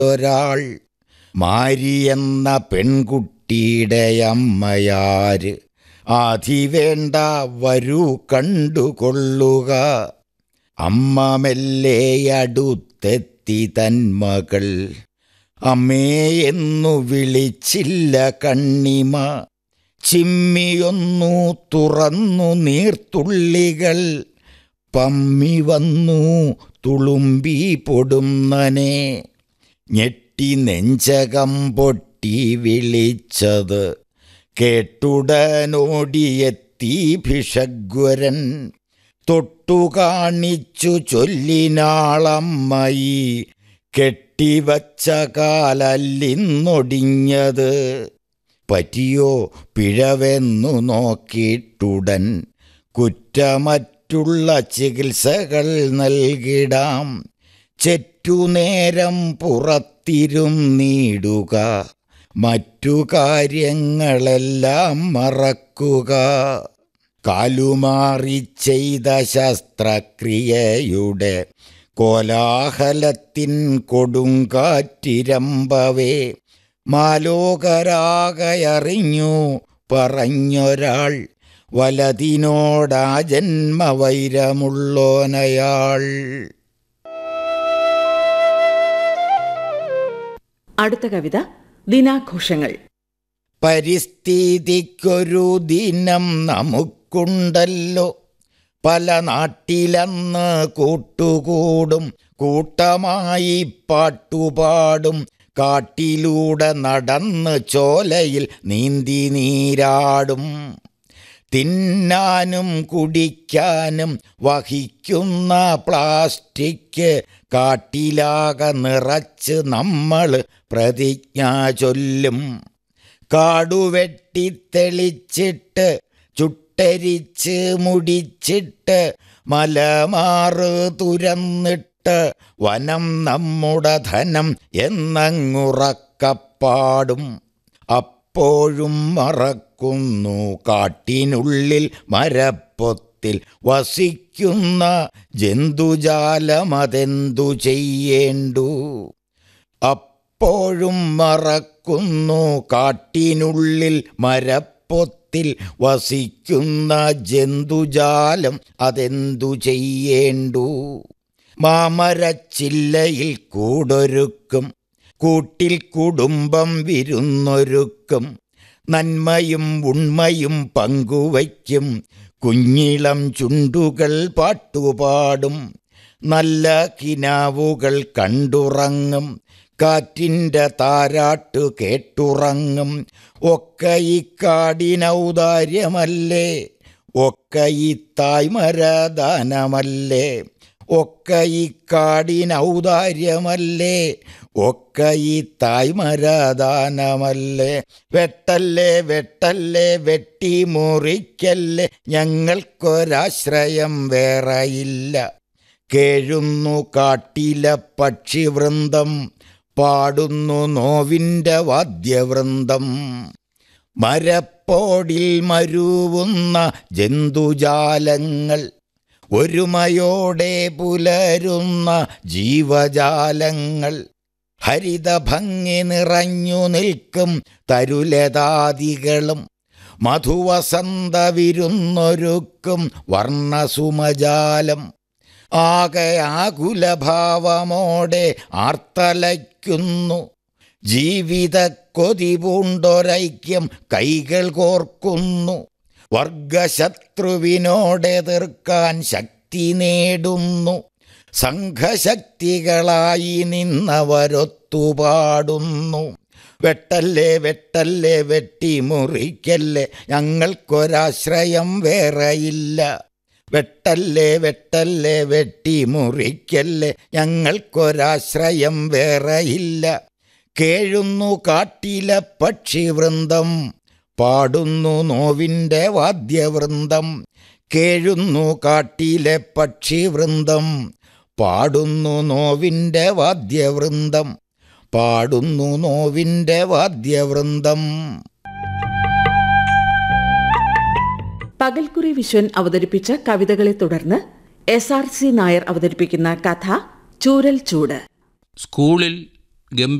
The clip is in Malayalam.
ഒരാൾ മാരിയെന്ന പെൺകുട്ടിയുടെ അമ്മയാര് ആധിവേണ്ട വരൂ കണ്ടുകൊള്ളുക അമ്മ മെല്ലെ അടുത്തെത്തി തന്മകൾ അമ്മേയെന്നു വിളിച്ചില്ല കണ്ണിമ ചിമ്മിയൊന്നു തുറന്നു നീർത്തുള്ളികൾ പമ്മി വന്നു തുളുമ്പി പൊടുന്നനെ ഞെട്ടി നെഞ്ചകം പൊട്ടി വിളിച്ചത് കേട്ടുടനോടിയെത്തി ഭിഷഗ്വരൻ തൊട്ടു കാണിച്ചു ചൊല്ലിനാളമ്മയി കെട്ടിവച്ച കാലല്ലിന്നൊടിഞ്ഞത് പറ്റിയോ പിഴവെന്നു നോക്കിയിട്ടുടൻ കുറ്റമറ്റുള്ള ചികിത്സകൾ നൽകിടാം ചെറ്റുനേരം പുറത്തിരും നീടുക മറ്റു കാര്യങ്ങളെല്ലാം മറക്കുക കാലുമാറി ചെയ്ത ശസ്ത്രക്രിയയുടെ കോലാഹലത്തിൻ കൊടുങ്കാറ്റിരമ്പവേ മാലോകരാകയറിഞ്ഞു പറഞ്ഞൊരാൾ വലതിനോടാ ജന്മവൈരമുള്ളോനയാൾ അടുത്ത കവിത ദിനാഘോഷങ്ങൾ പരിസ്ഥിതിക്കൊരു ദിനം നമുക്കുണ്ടല്ലോ പല നാട്ടിലന്ന് കൂട്ടുകൂടും കൂട്ടമായി പാട്ടുപാടും കാട്ടിലൂടെ നടന്ന് ചോലയിൽ നീന്തി നീരാടും തിന്നാനും കുടിക്കാനും വഹിക്കുന്ന പ്ലാസ്റ്റിക് കാട്ടിലാകെ നിറച്ച് നമ്മൾ പ്രതിജ്ഞ ചൊല്ലും കാടുവെട്ടി തെളിച്ചിട്ട് ചുട്ടരിച്ച് മുടിച്ചിട്ട് മലമാറ് തുരന്നിട്ട് വനം നമ്മുടെ ധനം എന്നങ്ങുറക്കപ്പാടും അപ്പോഴും മറക്കുന്നു കാട്ടിനുള്ളിൽ മരപ്പൊത്തിൽ വസിക്കുന്ന ജന്തുജാലമതെന്തു ചെയ്യേണ്ടു അപ്പോഴും മറക്കുന്നു കാട്ടിനുള്ളിൽ മരപ്പൊത്തിൽ വസിക്കുന്ന ജന്തുജാലം അതെന്തു ചെയ്യേണ്ടു മാമരച്ചില്ലയിൽ കൂടൊരുക്കും കൂട്ടിൽ കുടുംബം വിരുന്നൊരുക്കും നന്മയും ഉണ്മയും പങ്കുവയ്ക്കും കുഞ്ഞിളം ചുണ്ടുകൾ പാട്ടുപാടും നല്ല കിനാവുകൾ കണ്ടുറങ്ങും കാറ്റിൻ്റെ താരാട്ടു കേട്ടുറങ്ങും ഒക്കെ ഈ കാടിനൗദാര്യമല്ലേ ഒക്കെ ഈ തായ്മരദാനമല്ലേ ഒക്കെ ഈ കാടിനൗദാര്യമല്ലേ ഒക്കെ ഈ തായ്മരദാനമല്ലേ വെട്ടല്ലേ വെട്ടല്ലേ വെട്ടി മുറിക്കല്ലേ ഞങ്ങൾക്കൊരാശ്രയം വേറെയില്ല കേഴുന്നു കാട്ടിലെ പക്ഷിവൃന്ദം പാടുന്നു നോവിൻ്റെ വാദ്യവൃന്ദം മരപ്പോടിൽ മരുവുന്ന ജന്തുജാലങ്ങൾ ഒരുമയോടെ പുലരുന്ന ജീവജാലങ്ങൾ ഹരിതഭംഗി നിറഞ്ഞു നിൽക്കും തരുലതാദികളും മധുവസന്ത വിരുന്നൊരുക്കും വർണ്ണസുമജാലം ആകെ ആകുലഭാവമോടെ ആർത്തലയ്ക്കുന്നു ജീവിത കൊതി പൂണ്ടൊരൈക്യം കൈകൾ കോർക്കുന്നു വർഗശത്രുവിനോടെതിർക്കാൻ ശക്തി നേടുന്നു സംഘശക്തികളായി നിന്നവരൊത്തുപാടുന്നു വെട്ടല്ലേ വെട്ടല്ലേ വെട്ടി മുറിക്കല്ലേ ഞങ്ങൾക്കൊരാശ്രയം വേറെയില്ല വെട്ടല്ലേ വെട്ടല്ലേ വെട്ടി മുറിക്കല്ലേ ഞങ്ങൾക്കൊരാശ്രയം വേറെയില്ല കേഴുന്നു കാട്ടിലെ പക്ഷിവൃന്ദം പാടുന്നു നോവിൻ്റെ വാദ്യവൃന്ദം കേഴുന്നു കാട്ടിലെ പക്ഷിവൃന്ദം പാടുന്നു നോവിൻ്റെ വാദ്യവൃന്ദം പാടുന്നു നോവിൻ്റെ വാദ്യവൃന്ദം പകൽക്കുറി വിശ്വൻ അവതരിപ്പിച്ച കവിതകളെ തുടർന്ന് എസ് ആർ സി നായർ അവതരിപ്പിക്കുന്ന കഥ ചൂരൽ ചൂട് സ്കൂളിൽ